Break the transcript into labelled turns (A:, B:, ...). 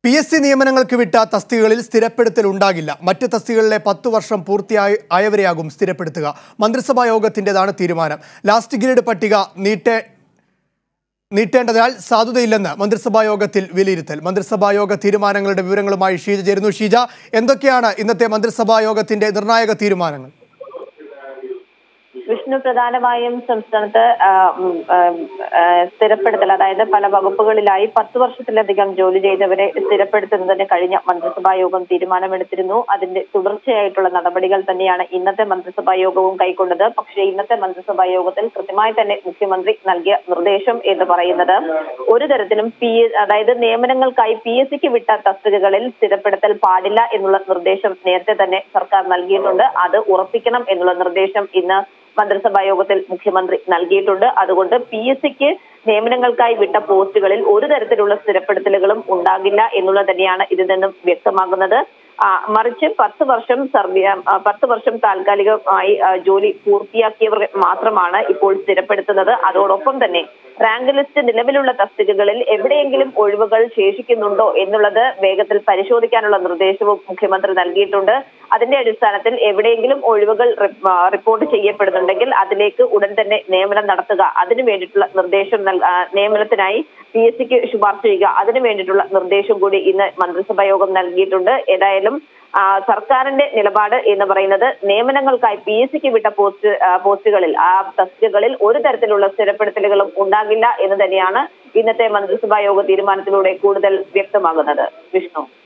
A: P S C നിയമനങ്ങൾക്ക് വിട്ട തസ്തികകളിൽ സ്ഥിരപ്പെടുത്തൽ ഉണ്ടാകില്ല മറ്റ് തസ്തികകളിലെ പത്ത് വർഷം പൂർത്തിയായി ആയവരെയാകും സ്ഥിരപ്പെടുത്തുക മന്ത്രിസഭാ യോഗത്തിൻ്റെതാണ് തീരുമാനം ലാസ്റ്റ് ഗ്രേഡ് പട്ടിക നീട്ടേ നീട്ടേണ്ടതിനാൽ സാധുതയില്ലെന്ന് മന്ത്രിസഭാ യോഗത്തിൽ വിലയിരുത്തൽ മന്ത്രിസഭാ യോഗ തീരുമാനങ്ങളുടെ വിവരങ്ങളുമായി ഷീജ ചേരുന്നു ഷീജ എന്തൊക്കെയാണ് ഇന്നത്തെ മന്ത്രിസഭാ യോഗത്തിന്റെ നിർണായക തീരുമാനങ്ങൾ
B: വിഷ്ണു പ്രധാനമായും സംസ്ഥാനത്ത് ആ, ഉം, ആ, ആ, സ്ഥിരപ്പെടുത്തൽ അതായത് പല വകുപ്പുകളിലായി പത്ത് വർഷത്തിലധികം ജോലി ചെയ്തവരെ സ്ഥിരപ്പെടുത്തുന്നതിന് കഴിഞ്ഞ മന്ത്രിസഭാ യോഗം തീരുമാനമെടുത്തിരുന്നു അതിന്റെ തുടർച്ചയായിട്ടുള്ള നടപടികൾ തന്നെയാണ് ഇന്നത്തെ മന്ത്രിസഭാ യോഗവും കൈക്കൊണ്ടത് പക്ഷേ ഇന്നത്തെ മന്ത്രിസഭാ യോഗത്തിൽ കൃത്യമായി തന്നെ മുഖ്യമന്ത്രി നൽകിയ നിർദ്ദേശം എന്ന് പറയുന്നത് ഒരു തരത്തിലും പി അതായത് നിയമനങ്ങൾക്കായി പി എസ് സിക്ക് വിട്ട തസ്തികകളിൽ സ്ഥിരപ്പെടുത്തൽ പാടില്ല എന്നുള്ള നിർദ്ദേശം നേരത്തെ തന്നെ സർക്കാർ നൽകിയിട്ടുണ്ട് അത് ഉറപ്പിക്കണം എന്നുള്ള നിർദ്ദേശം ഇന്ന് മന്ത്രിസഭാ യോഗത്തിൽ മുഖ്യമന്ത്രി നൽകിയിട്ടുണ്ട് അതുകൊണ്ട് പി എസ് സിക്ക് നിയമനങ്ങൾക്കായി വിട്ട പോസ്റ്റുകളിൽ ഒരു തരത്തിലുള്ള സ്ഥിരപ്പെടുത്തലുകളും ഉണ്ടാകില്ല എന്നുള്ളത് തന്നെയാണ് ഇതിൽ നിന്നും വ്യക്തമാകുന്നത് ആ, മറിച്ച് പത്ത് വർഷം സർവീ ആ, പത്ത് വർഷം താൽക്കാലികമായി ആ, ജോലി പൂർത്തിയാക്കിയവർ മാത്രമാണ് ഇപ്പോൾ സ്ഥിരപ്പെടുത്തുന്നത് അതോടൊപ്പം തന്നെ റാങ്ക് ലിസ്റ്റ് നിലവിലുള്ള തസ്തികകളിൽ എവിടെയെങ്കിലും ഒഴിവുകൾ ശേഷിക്കുന്നുണ്ടോ എന്നുള്ളത് വേഗത്തിൽ പരിശോധിക്കാനുള്ള നിർദ്ദേശവും മുഖ്യമന്ത്രി നൽകിയിട്ടുണ്ട് അതിന്റെ അടിസ്ഥാനത്തിൽ എവിടെയെങ്കിലും ഒഴിവുകൾ റി- ആ, റിപ്പോർട്ട് ചെയ്യപ്പെടുന്നുണ്ടെങ്കിൽ അതിലേക്ക് ഉടൻ തന്നെ നിയമനം നടത്തുക അതിനു വേണ്ടിയിട്ടുള്ള നിർദ്ദേശം നൽ- ആ, നിയമനത്തിനായി പി എസ് സിക്ക് ശുപാർശ ചെയ്യുക അതിനു വേണ്ടിയിട്ടുള്ള നിർദ്ദേശം കൂടി ഇന്ന് മന്ത്രിസഭാ യോഗം നൽകിയിട്ടുണ്ട് ഏതായാലും ആ, സർക്കാരിന്റെ നിലപാട് എന്ന് പറയുന്നത് നിയമനങ്ങൾക്കായി പി എസ് സിക്ക് വിട്ട പോസ്റ്റ് ആ, പോസ്റ്റുകളിൽ ആ തസ്തികകളിൽ ഒരു തരത്തിലുള്ള സ്ഥിരപ്പെടുത്തലുകളും ഉണ്ടാകില്ല എന്ന് തന്നെയാണ് ഇന്നത്തെ മന്ത്രിസഭാ യോഗ തീരുമാനത്തിലൂടെ കൂടുതൽ വ്യക്തമാകുന്നത് വിഷ്ണു